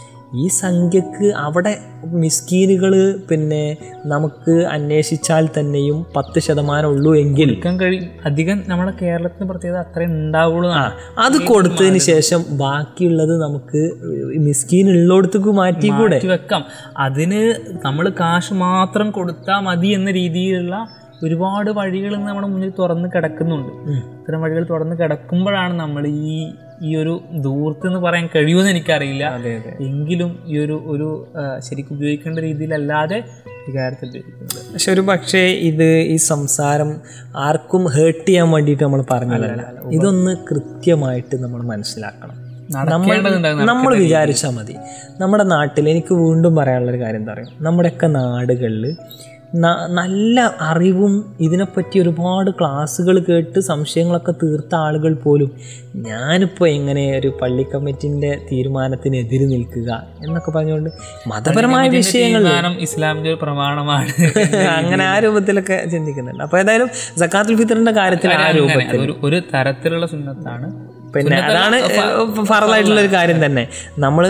ഈ സംഖ്യക്ക് അവിടെ മിസ്കീനുകൾ പിന്നെ നമുക്ക് അന്വേഷിച്ചാൽ തന്നെയും പത്ത് ശതമാനം ഉള്ളൂ എങ്കിൽ കൊടുക്കാൻ കഴിയും അധികം നമ്മുടെ കേരളത്തിന് പ്രത്യേകത അത്രയും ഉണ്ടാവുള്ളൂ ആ അത് കൊടുത്തതിന് ശേഷം ബാക്കിയുള്ളത് നമുക്ക് മിസ്കീൻ ഉള്ളിടത്തേക്ക് മാറ്റി കൂടെ മാറ്റി വെക്കാം അതിന് നമ്മൾ കാശ് മാത്രം കൊടുത്താൽ മതി എന്ന രീതിയിലുള്ള ഒരുപാട് വഴികൾ ഇന്ന് നമ്മുടെ മുന്നിൽ തുറന്ന് കിടക്കുന്നുണ്ട് ഇത്തരം വഴികൾ തുറന്ന് കിടക്കുമ്പോഴാണ് നമ്മൾ ഈ ഈ ഒരു ദൂർത്ത് എന്ന് പറയാൻ കഴിയുമെന്ന് എനിക്കറിയില്ല അതെ അതെ എങ്കിലും ഈ ഒരു ഒരു ആ, ശരിക്കും ഉപയോഗിക്കേണ്ട രീതിയിലല്ലാതെ ഈ കാര്യത്തിൽ ഉപയോഗിക്കുന്നത് പക്ഷെ ഒരു പക്ഷേ ഇത് ഈ സംസാരം ആർക്കും ഹേർട്ട് ചെയ്യാൻ വേണ്ടിയിട്ട് നമ്മൾ പറഞ്ഞതല്ല ഇതൊന്ന് കൃത്യമായിട്ട് നമ്മൾ മനസ്സിലാക്കണം നടക്കേണ്ടതുണ്ട് നമ്മൾ വിചാരിച്ചാൽ മതി നമ്മുടെ നാട്ടിൽ എനിക്ക് വീണ്ടും പറയാനുള്ളൊരു കാര്യം എന്താ പറയുക നമ്മുടെയൊക്കെ നാടുകളിൽ ന- നല്ല അറിവും ഇതിനെപ്പറ്റി ഒരുപാട് ക്ലാസ്സുകൾ കേട്ട് സംശയങ്ങളൊക്കെ തീർത്ത ആളുകൾ പോലും ഞാനിപ്പോൾ എങ്ങനെ ഒരു പള്ളി കമ്മിറ്റിൻ്റെ തീരുമാനത്തിനെതിരെ നിൽക്കുക എന്നൊക്കെ പറഞ്ഞുകൊണ്ട് മതപരമായ വിഷയങ്ങൾ തീരുമാനം ഇസ്ലാമിന്റെ ഒരു പ്രമാണമാണ് അങ്ങനെ ആ രൂപത്തിലൊക്കെ ചിന്തിക്കുന്നുണ്ട് അപ്പോൾ ഏതായാലും സക്കാത്തുൽ ഫിത്തറിൻ്റെ കാര്യത്തിൽ ആ രൂപത്തിൽ അങ്ങനെ ഒരു ഒരു തരത്തിലുള്ള സുന്നത്താണ് പിന്നെ അതാണ് ഫറലായിട്ടുള്ള ഒരു കാര്യം തന്നെ നമ്മൾ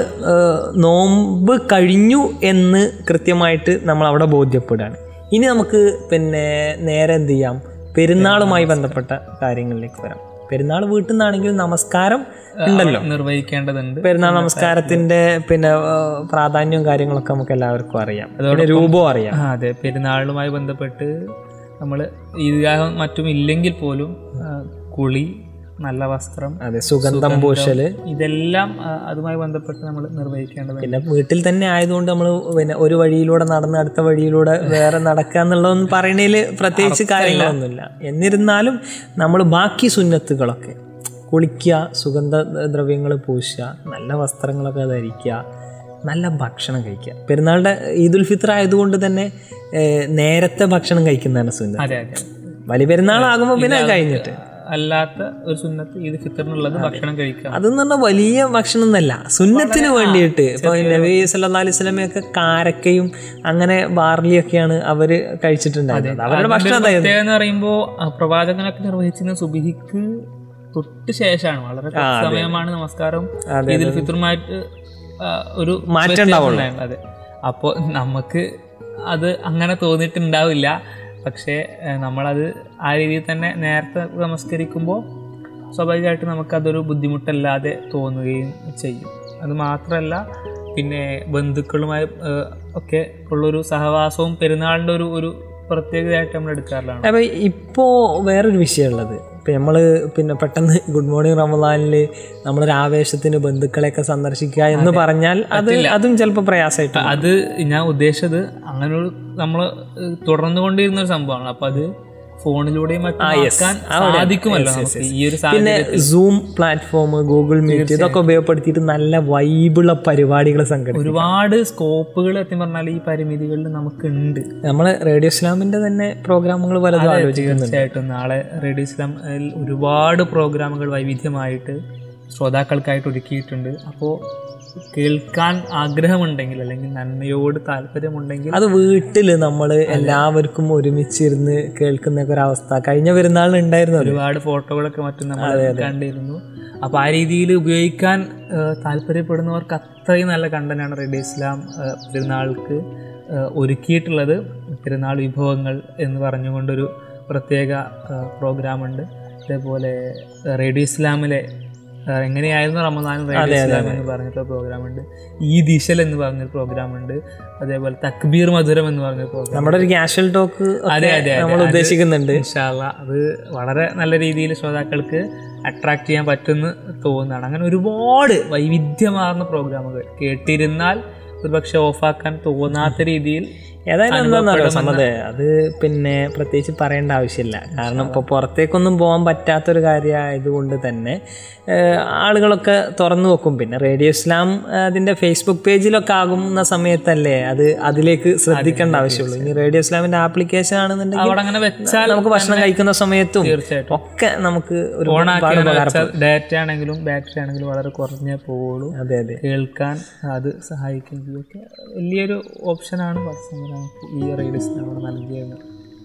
നോമ്പ് കഴിഞ്ഞു എന്ന് കൃത്യമായിട്ട് നമ്മൾ അവിടെ ബോധ്യപ്പെടുകയാണ് ഇനി നമുക്ക് പിന്നെ നേരെ എന്ത് ചെയ്യാം പെരുന്നാളുമായി ബന്ധപ്പെട്ട കാര്യങ്ങളിലേക്ക് വരാം പെരുന്നാൾ വീട്ടിൽ നിന്നാണെങ്കിൽ നമസ്കാരം ഉണ്ടല്ലോ നിർവഹിക്കേണ്ടതുണ്ട് പെരുന്നാൾ നമസ്കാരത്തിന്റെ പിന്നെ ആ, പ്രാധാന്യവും കാര്യങ്ങളൊക്കെ നമുക്ക് എല്ലാവർക്കും അറിയാം പിന്നെ രൂപവും അറിയാം ആ, അതെ പെരുന്നാളുമായി ബന്ധപ്പെട്ട് നമ്മൾ ഈദ്ഗാഹം മറ്റും ഇല്ലെങ്കിൽ പോലും ആ, കുളി നല്ല വസ്ത്രം അതെ സുഗന്ധം പൂശല് ഇതെല്ലാം ആ, അതുമായി ബന്ധപ്പെട്ട് നമ്മൾ നിർവഹിക്കേണ്ടതുണ്ട് പിന്നെ വീട്ടിൽ തന്നെ ആയതുകൊണ്ട് നമ്മൾ പിന്നെ ഒരു വഴിയിലൂടെ നടന്ന് അടുത്ത വഴിയിലൂടെ വേറെ നടക്കുക എന്നുള്ളതൊന്നും പറയണതിൽ പ്രത്യേകിച്ച് കാര്യങ്ങളൊന്നുമില്ല എന്നിരുന്നാലും നമ്മൾ ബാക്കി സുന്നത്തുകളൊക്കെ കുളിക്കുക സുഗന്ധ ദ്രവ്യങ്ങൾ പൂശുക നല്ല വസ്ത്രങ്ങളൊക്കെ ധരിക്കുക നല്ല ഭക്ഷണം കഴിക്കുക പെരുന്നാളുടെ ഈദുൽ ഫിത്ര ആയതുകൊണ്ട് തന്നെ ഏഹ്, നേരത്തെ ഭക്ഷണം കഴിക്കുന്നതാണ് സുന്നത്ത് അതെ അതെ വലിയ പെരുന്നാളാകുമ്പോൾ പിന്നെ അത് കഴിഞ്ഞിട്ട് അല്ലാത്ത ഒരു സുന്നത്ത് ഈദ് ഫിത്തറിനുള്ളത് ഭക്ഷണം കഴിക്കുക അതെന്ന് പറഞ്ഞാൽ വലിയ ഭക്ഷണം എന്നല്ല സുന്നത്തിന് വേണ്ടിയിട്ട് ഇപ്പൊ നബി സല്ലാ അലൈഹി സ്വലമയൊക്കെ കാരക്കയും അങ്ങനെ ബാർലിയൊക്കെയാണ് അവര് കഴിച്ചിട്ടുണ്ടായിരുന്നത് അവരുടെ ഭക്ഷണം അതായിരുന്നു പ്രത്യേകത എന്ന് പറയുമ്പോൾ പ്രവാചകനൊക്കെ നിർവഹിച്ചിരുന്ന സുബിഹിക്ക് തൊട്ട് ശേഷമാണ് വളരെ കുറച്ച് സമയമാണ് നമസ്കാരം ഈദുൽ ഫിത്തറുമായിട്ട് ആ, ഒരു മാറ്റം വ്യത്യാസം ഉണ്ടാവുള്ളൂ. ഉണ്ടായിരുന്നു. അതെ അപ്പോൾ നമുക്ക് അത് അങ്ങനെ തോന്നിയിട്ടുണ്ടാവില്ല പക്ഷേ ഏഹ്, നമ്മളത് ആ രീതിയിൽ തന്നെ നേരത്തെ നമസ്കരിക്കുമ്പോൾ സ്വാഭാവികമായിട്ട് നമുക്കതൊരു ബുദ്ധിമുട്ടല്ലാതെ തോന്നുകയും ചെയ്യും അത് മാത്രമല്ല പിന്നെ ബന്ധുക്കളുമായി ഏഹ്, ഒക്കെ ഉള്ളൊരു സഹവാസവും പെരുന്നാളിൻ്റെ ഒരു ഒരു പ്രത്യേകതയായിട്ട് നമ്മൾ എടുക്കാറുള്ളതാണ് അപ്പൊ ഇപ്പോ വേറൊരു വിഷയമുള്ളത് ഇപ്പൊ നമ്മള് പിന്നെ പെട്ടെന്ന് ഗുഡ് മോർണിംഗ് റമദാനിൽ നമ്മളൊരു ആവേശത്തിന് ബന്ധുക്കളെയൊക്കെ സന്ദർശിക്കുക എന്ന് പറഞ്ഞാൽ അത് അതും ചിലപ്പോൾ പ്രയാസമായിട്ട് അത് ഞാൻ ഉദ്ദേശിച്ചത് അങ്ങനെ ഒരു നമ്മൾ തുടർന്നുകൊണ്ടിരുന്ന ഒരു സംഭവമാണ് അപ്പൊ അത് ഫോണിലൂടെയും മറ്റും ആക്കാൻ സാധിക്കുമല്ലോ നമുക്ക് ഈ ഒരു പിന്നെ സാഹചര്യത്തിൽ സൂം പ്ലാറ്റ്ഫോം ഗൂഗിൾ മീറ്റ് ഇതൊക്കെ ഉപയോഗപ്പെടുത്തിയിട്ട് നല്ല വൈബിളുള്ള പരിപാടികൾ സംഘടിപ്പിക്കും ഒരുപാട് സ്കോപ്പുകൾ സത്യം പറഞ്ഞാൽ ഈ പരിമിതികളിൽ നമുക്കുണ്ട് നമ്മൾ റേഡിയോ ഇസ്ലാമിന്റെ തന്നെ പ്രോഗ്രാമുകൾ പലതും ആലോചിക്കുന്നുണ്ട് തീർച്ചയായിട്ടും നാളെ റേഡിയോ ഇസ്ലാം അതിൽ ഒരുപാട് പ്രോഗ്രാമുകൾ വൈവിധ്യമായിട്ട് ശ്രോതാക്കൾക്കായിട്ട് ഒരുക്കിയിട്ടുണ്ട് അപ്പോൾ കേൾക്കാൻ ആഗ്രഹമുണ്ടെങ്കിൽ അല്ലെങ്കിൽ നന്മയോട് താല്പര്യമുണ്ടെങ്കിൽ അത് വീട്ടിൽ നമ്മൾ എല്ലാവർക്കും ഒരുമിച്ചിരുന്ന് കേൾക്കുന്ന ഒക്കെ ഒരവസ്ഥ കഴിഞ്ഞ പെരുന്നാളിന് ഉണ്ടായിരുന്നു അത്. ഒരുപാട് ഫോട്ടോകളൊക്കെ മറ്റും നമ്മൾ കണ്ടിരുന്നു അപ്പോൾ ആ രീതിയിൽ ഉപയോഗിക്കാൻ ഏഹ്, താല്പര്യപ്പെടുന്നവർക്ക് അത്രയും നല്ല കണ്ടനാണ് റേഡിയോ ഇസ്ലാം ഏഹ്, പെരുന്നാൾക്ക് ഏഹ്, ഒരുക്കിയിട്ടുള്ളത് പെരുന്നാൾ വിഭവങ്ങൾ എന്ന് പറഞ്ഞുകൊണ്ടൊരു പ്രത്യേക ഏഹ്, പ്രോഗ്രാമുണ്ട് അതേപോലെ ഏഹ്, റേഡിയോ ഇസ്ലാമിലെ ഏഹ്, എങ്ങനെയായിരുന്നു റമദാൻ റേഡിയോ ഇസ്ലാം എന്ന് പറഞ്ഞിട്ടുള്ള പ്രോഗ്രാമുണ്ട് ഈ ദിശൽ എന്ന് പറഞ്ഞൊരു പ്രോഗ്രാമുണ്ട് അതേപോലെ തക്ബീർ മധുരം എന്ന് പറഞ്ഞൊരു പ്രോഗ്രാം നമ്മുടെ ഒരു ക്യാഷ്വൽ ടോക്ക് അതെ അതെ അതെ. നമ്മൾ അത് ഉദ്ദേശിക്കുന്നുണ്ട് ഇൻഷാല്ല അത് വളരെ നല്ല രീതിയിൽ ശ്രോതാക്കൾക്ക് അട്രാക്ട് ചെയ്യാൻ പറ്റുമെന്ന് തോന്നുന്നതാണ് അങ്ങനെ ഒരുപാട് വൈവിധ്യമാർന്ന പ്രോഗ്രാമുകൾ കേട്ടിരുന്നാൽ ഒരുപക്ഷെ ഓഫാക്കാൻ തോന്നാത്ത രീതിയിൽ ഏതായാലും എന്താണെന്നറിയോ സമ്മതേ അത് പിന്നെ പ്രത്യേകിച്ച് പറയേണ്ട ആവശ്യമില്ല കാരണം ഇപ്പോൾ പുറത്തേക്കൊന്നും പോകാൻ പറ്റാത്തൊരു കാര്യമായതുകൊണ്ട് തന്നെ ഏഹ്, ആളുകളൊക്കെ തുറന്നു വെക്കും പിന്നെ റേഡിയോ ഇസ്ലാം അതിൻ്റെ ഫേസ്ബുക്ക് പേജിലൊക്കെ ആകുന്ന സമയത്തല്ലേ അത് അതിലേക്ക് ശ്രദ്ധിക്കേണ്ട ആവശ്യമുള്ളൂ ഇനി റേഡിയോ ഇസ്ലാമിൻ്റെ ആപ്ലിക്കേഷൻ ആണെന്നുണ്ടെങ്കിൽ അവിടെ അങ്ങനെ വെച്ചാൽ നമുക്ക് ഭക്ഷണം കഴിക്കുന്ന സമയത്തും തീർച്ചയായിട്ടും ഒക്കെ നമുക്ക് ഒരു ഓണാക്കി വെച്ചാൽ ഡാറ്റ ആണെങ്കിലും ബാറ്ററി ആണെങ്കിലും വളരെ കുറഞ്ഞേ പോവുള്ളൂ അതെ അതെ കേൾക്കാൻ അത് സഹായിക്കുകയും ചെയ്യും ഒക്കെ വലിയൊരു ഓപ്ഷനാണ് വാട്സാപ്പ് നമുക്ക് ഈ റേഡിയോ ഇസ്ലാം നൽകിയത്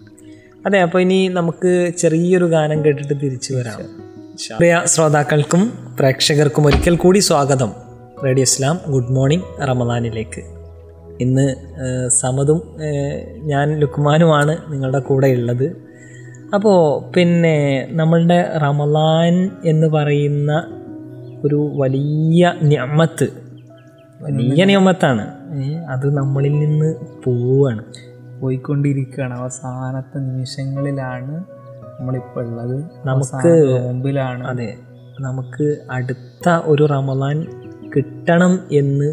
അതെ അപ്പോൾ ഇനി നമുക്ക് ചെറിയൊരു ഗാനം കേട്ടിട്ട് തിരിച്ചു വരാം പ്രിയ ശ്രോതാക്കൾക്കും പ്രേക്ഷകർക്കും ഒരിക്കൽ കൂടി സ്വാഗതം റേഡിയോ ഇസ്ലാം ഗുഡ് മോർണിംഗ് റമദാനിലേക്ക് ഇന്ന് ഏഹ്, സമതും ഏഹ്, ഞാൻ ലുക്മാനുമാണ് നിങ്ങളുടെ കൂടെ ഉള്ളത് അപ്പോൾ പിന്നെ നമ്മളുടെ റമദാൻ എന്ന് പറയുന്ന ഒരു വലിയ ഞമ്മത്ത് വലിയ നിയമത്താണ് അത് നമ്മളിൽ നിന്ന് പോവുകയാണ് പോയിക്കൊണ്ടിരിക്കുകയാണ് അവസാനത്തെ നിമിഷങ്ങളിലാണ് നമ്മളിപ്പോൾ ഉള്ളത് നമുക്ക് അവസാന നോമ്പിലാണ് അതെ നമുക്ക് അടുത്ത ഒരു റമദാൻ കിട്ടണം എന്ന്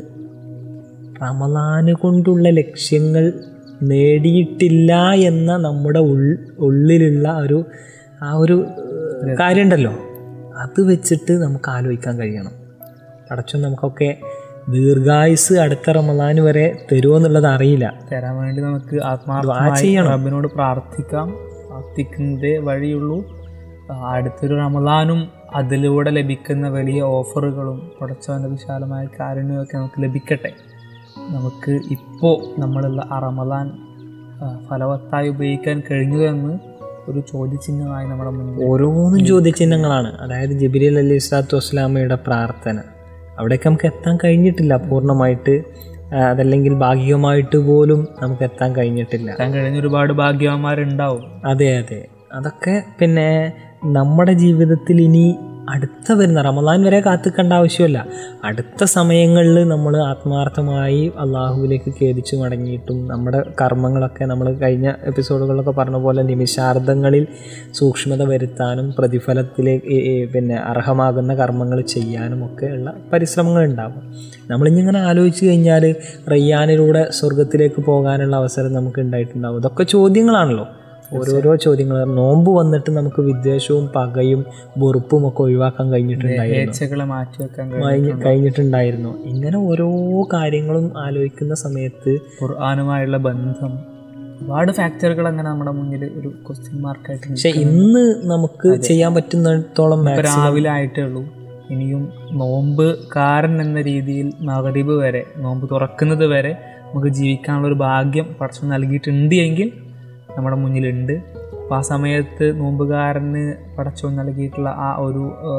റമദാന് കൊണ്ടുള്ള ലക്ഷ്യങ്ങൾ നേടിയിട്ടില്ല എന്ന നമ്മുടെ ഉൾ ഉള്ളിലുള്ള ഒരു ആ ഒരു ഏഹ്, കാര്യമുണ്ടല്ലോ അത് വെച്ചിട്ട് നമുക്ക് ആലോചിക്കാൻ കഴിയണം പടച്ചോ നമുക്കൊക്കെ ദീർഘായുസ് അടുത്ത റമദാൻ വരെ തരുമോ എന്നുള്ളത് അറിയില്ല തരാൻ വേണ്ടി നമുക്ക് ആത്മാർത്ഥമായി റബ്ബിനോട് പ്രാർത്ഥിക്കാം പ്രാർത്ഥിക്കുന്നതേ വഴിയുള്ളൂ ആ, അടുത്തൊരു റമദാനും അതിലൂടെ ലഭിക്കുന്ന വലിയ ഓഫറുകളും പടച്ചവൻ്റെ വിശാലമായ കാരുണ്യമൊക്കെ നമുക്ക് ലഭിക്കട്ടെ നമുക്ക് ഇപ്പോൾ നമ്മളുള്ള ആ റമദാൻ ആ, ഫലവത്തായി ഉപയോഗിക്കാൻ കഴിഞ്ഞു എന്ന് ഒരു ചോദ്യചിഹ്നമായി നമ്മുടെ മുന്നിൽ ഓരോന്നും ചോദ്യചിഹ്നങ്ങളാണ് അതായത് ജബിരിൽ അലി സ്വലാത്തു വസ്സലാമയുടെ പ്രാർത്ഥന അവിടേക്ക് നമുക്ക് എത്താൻ കഴിഞ്ഞിട്ടില്ല പൂർണ്ണമായിട്ട് ആ, അതല്ലെങ്കിൽ ഭാഗികമായിട്ട് പോലും നമുക്ക് എത്താൻ കഴിഞ്ഞിട്ടില്ല എത്താൻ കഴിഞ്ഞ ഒരുപാട് ഭാഗ്യവാന്മാരുണ്ടാവും അതെ അതെ അതൊക്കെ പിന്നെ നമ്മുടെ ജീവിതത്തിൽ ഇനി അടുത്ത വരുന്ന റമദാൻ വരെ കാത്തിക്കേണ്ട ആവശ്യമില്ല അടുത്ത സമയങ്ങളിൽ നമ്മൾ ആത്മാർത്ഥമായി അള്ളാഹുവിലേക്ക് ഖേദിച്ചു മടങ്ങിയിട്ടും നമ്മുടെ കർമ്മങ്ങളൊക്കെ നമ്മൾ കഴിഞ്ഞ എപ്പിസോഡുകളിലൊക്കെ പറഞ്ഞ പോലെ നിമിഷാർദ്ധങ്ങളിൽ സൂക്ഷ്മത വരുത്താനും പ്രതിഫലത്തിലേക്ക് ഈ- ഈ പിന്നെ അർഹമാകുന്ന കർമ്മങ്ങൾ ചെയ്യാനും ഒക്കെ ഉള്ള പരിശ്രമങ്ങൾ ഉണ്ടാകും നമ്മളിങ്ങനെ ആലോചിച്ച് കഴിഞ്ഞാൽ റയ്യാനിലൂടെ സ്വർഗത്തിലേക്ക് പോകാനുള്ള അവസരം നമുക്ക് ഉണ്ടായിട്ടുണ്ടാവും ഇതൊക്കെ ചോദ്യങ്ങളാണല്ലോ ഓരോരോ ചോദ്യങ്ങൾ നോമ്പ് വന്നിട്ട് നമുക്ക് വിദ്വേഷവും പകയും വെറുപ്പും ഒക്കെ ഒഴിവാക്കാൻ കഴിഞ്ഞിട്ടുണ്ടായിരുന്നു ഏച്ചകളെ മാറ്റിവെക്കാൻ കഴിയും കഴിഞ്ഞ്- കഴിഞ്ഞിട്ടുണ്ടായിരുന്നു ഇങ്ങനെ ഓരോ കാര്യങ്ങളും ആലോചിക്കുന്ന സമയത്ത് ഖുർആാനുമായുള്ള ബന്ധം ഒരുപാട് ഫാക്ടറുകൾ അങ്ങനെ നമ്മുടെ മുന്നിൽ ഒരു ക്വസ്റ്റ്യൻ മാർക്കായിട്ട് പക്ഷെ ഇന്ന് നമുക്ക് ചെയ്യാൻ പറ്റുന്നിടത്തോളം ഇപ്പൊ രാവിലെ ആയിട്ടേ ഉള്ളൂ ഇനിയും നോമ്പ് കാരൻ എന്ന രീതിയിൽ മകരീബ് വരെ നോമ്പ് തുറക്കുന്നത് വരെ നമുക്ക് ജീവിക്കാനുള്ള ഒരു ഭാഗ്യം പടച്ചു നൽകിയിട്ടുണ്ട് എങ്കിൽ നമ്മുടെ മുന്നിലുണ്ട് അപ്പോൾ ആ സമയത്ത് നോമ്പുകാരന് പടച്ചു നൽകിയിട്ടുള്ള ആ ഒരു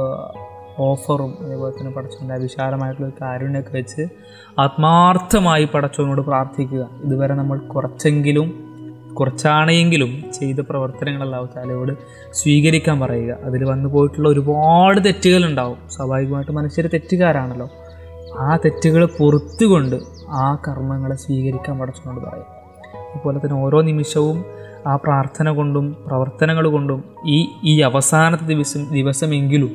ഓഫറും അതേപോലെ തന്നെ പടച്ചവൻ്റെ വിശാലമായിട്ടുള്ള ഒരു കാരുണ്യമൊക്കെ വെച്ച് ആത്മാർത്ഥമായി പടച്ചവനോട് പ്രാർത്ഥിക്കുക ഇതുവരെ നമ്മൾ കുറച്ചെങ്കിലും കുറച്ചാണെങ്കിലും ചെയ്ത പ്രവർത്തനങ്ങൾ അല്ലാഹു താലയോട് സ്വീകരിക്കാൻ പറയുക അതിൽ വന്നു പോയിട്ടുള്ള ഒരുപാട് തെറ്റുകളുണ്ടാവും സ്വാഭാവികമായിട്ട് മനുഷ്യർ തെറ്റുകാരാണല്ലോ ആ തെറ്റുകൾ പുറത്തുകൊണ്ട് ആ കർമ്മങ്ങളെ സ്വീകരിക്കാൻ പടച്ചവനോട് പറയും അതുപോലെ തന്നെ ഓരോ നിമിഷവും ആ പ്രാർത്ഥന കൊണ്ടും പ്രവർത്തനങ്ങൾ കൊണ്ടും ഈ ഈ അവസാനത്തെ ദിവസം ദിവസമെങ്കിലും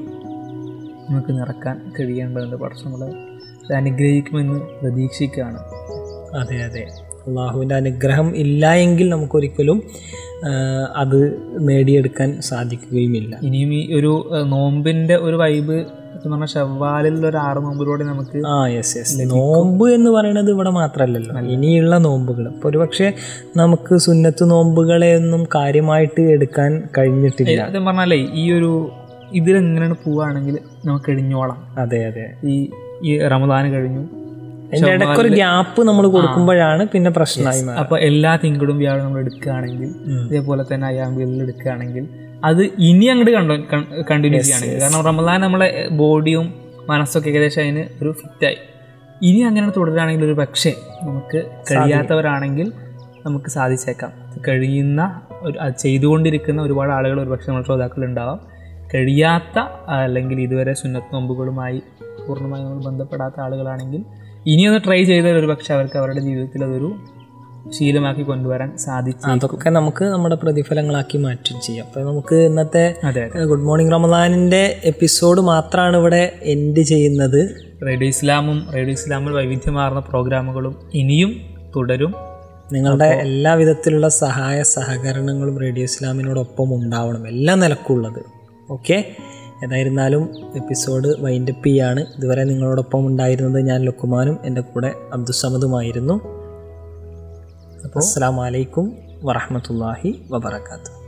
നമുക്ക് നിറക്കാൻ കഴിയേണ്ടതുണ്ട് പടച്ചവങ്ങളെ അനുഗ്രഹിക്കുമെന്ന് പ്രതീക്ഷിക്കുകയാണ് അതെ അതെ അള്ളാഹുവിൻ്റെ അനുഗ്രഹം ഇല്ല എങ്കിൽ നമുക്കൊരിക്കലും ആ, അത് നേടിയെടുക്കാൻ സാധിക്കുകയുമില്ല ഇനിയും ഈ ഒരു ഏഹ്, നോമ്പിന്റെ ഒരു വൈബ് സത്യം പറഞ്ഞാൽ ഷവ്വാലിലുള്ള ഒരു ആറ് നോമ്പിലൂടെ നമുക്ക് ആ യെസ് യെസ് നോമ്പ് എന്ന് പറയുന്നത് ഇവിടെ മാത്രമല്ലല്ലോ ഇനിയുള്ള നോമ്പുകൾ ഇപ്പോൾ ഒരു പക്ഷേ നമുക്ക് സുന്നത്ത് നോമ്പുകളെ ഒന്നും കാര്യമായിട്ട് എടുക്കാൻ കഴിഞ്ഞിട്ടില്ല സത്യം പറഞ്ഞാലേ ഈ ഒരു ഇതിലെങ്ങനെയാണ് പോവുകയാണെങ്കിൽ നമുക്ക് കഴിഞ്ഞോളാം അതെ അതെ ഈ ഈ റമദാൻ കഴിഞ്ഞു അതിൻ്റെ ഇടയ്ക്ക് ഒരു ഗ്യാപ്പ് നമ്മൾ കൊടുക്കുമ്പോഴാണ് പിന്നെ പ്രശ്നമായി മാറുക അപ്പൊ എല്ലാ തിങ്കളും വ്യാഴം നമ്മൾ എടുക്കുകയാണെങ്കിൽ ഇതേപോലെ തന്നെ അയാമ്പികളിൽ എടുക്കുകയാണെങ്കിൽ അത് ഇനി അങ്ങോട്ട് കണ്ടു കണ്ടിന്യൂ ചെയ്യുകയാണെങ്കിൽ കാരണം റമദാൻ നമ്മളെ ബോഡിയും മനസ്സൊക്കെ ഏകദേശം അതിന് ഒരു ഫിറ്റായി ഇനി അങ്ങനെ തുടരുകയാണെങ്കിൽ ഒരു പക്ഷേ നമുക്ക് കഴിയാത്തവരാണെങ്കിൽ നമുക്ക് സാധിച്ചേക്കാം കഴിയുന്ന ഒരു അത് ചെയ്തുകൊണ്ടിരിക്കുന്ന ഒരുപാട് ആളുകൾ ഒരുപക്ഷെ നമ്മുടെ ശ്രോതാക്കൾ ഉണ്ടാവാം കഴിയാത്ത അല്ലെങ്കിൽ ഇതുവരെ സുന്നത്ത് നോമ്പുകളുമായി പൂർണ്ണമായി നമ്മൾ ബന്ധപ്പെടാത്ത ആളുകളാണെങ്കിൽ ഇനിയൊന്ന് ട്രൈ ചെയ്താൽ ഒരു പക്ഷെ അവർക്ക് അവരുടെ ജീവിതത്തിൽ അതൊരു ശീലമാക്കി കൊണ്ടുവരാൻ സാധിച്ചു അതൊക്കെ നമുക്ക് നമ്മുടെ പ്രതിഫലങ്ങളാക്കി മാറ്റും ചെയ്യാം അപ്പോൾ നമുക്ക് ഇന്നത്തെ അതെ അതെ ഗുഡ് മോർണിംഗ് റമദാനിൻ്റെ എപ്പിസോഡ് മാത്രമാണ് ഇവിടെ എൻഡ് ചെയ്യുന്നത് റേഡിയോ ഇസ്ലാമും റേഡിയോ ഇസ്ലാമിൽ വൈവിധ്യമാർന്ന പ്രോഗ്രാമുകളും ഇനിയും തുടരും നിങ്ങളുടെ എല്ലാ വിധത്തിലുള്ള സഹായ സഹകരണങ്ങളും റേഡിയോ ഇസ്ലാമിനോടൊപ്പം ഉണ്ടാവണം എല്ലാ നിലക്കുള്ളത് ഓക്കെ ഏതായിരുന്നാലും എപ്പിസോഡ് വൈൻഡപ്പ് ചെയ്യാണ് ഇതുവരെ നിങ്ങളോടൊപ്പം ഉണ്ടായിരുന്നത് ഞാൻ ലുക്കുമാനും എൻ്റെ കൂടെ അബ്ദുസമദുമായിരുന്നു അപ്പോൾ അസ്സാം വലൈക്കും വറഹമത്തല്ലാഹി വബർക്കാത്തു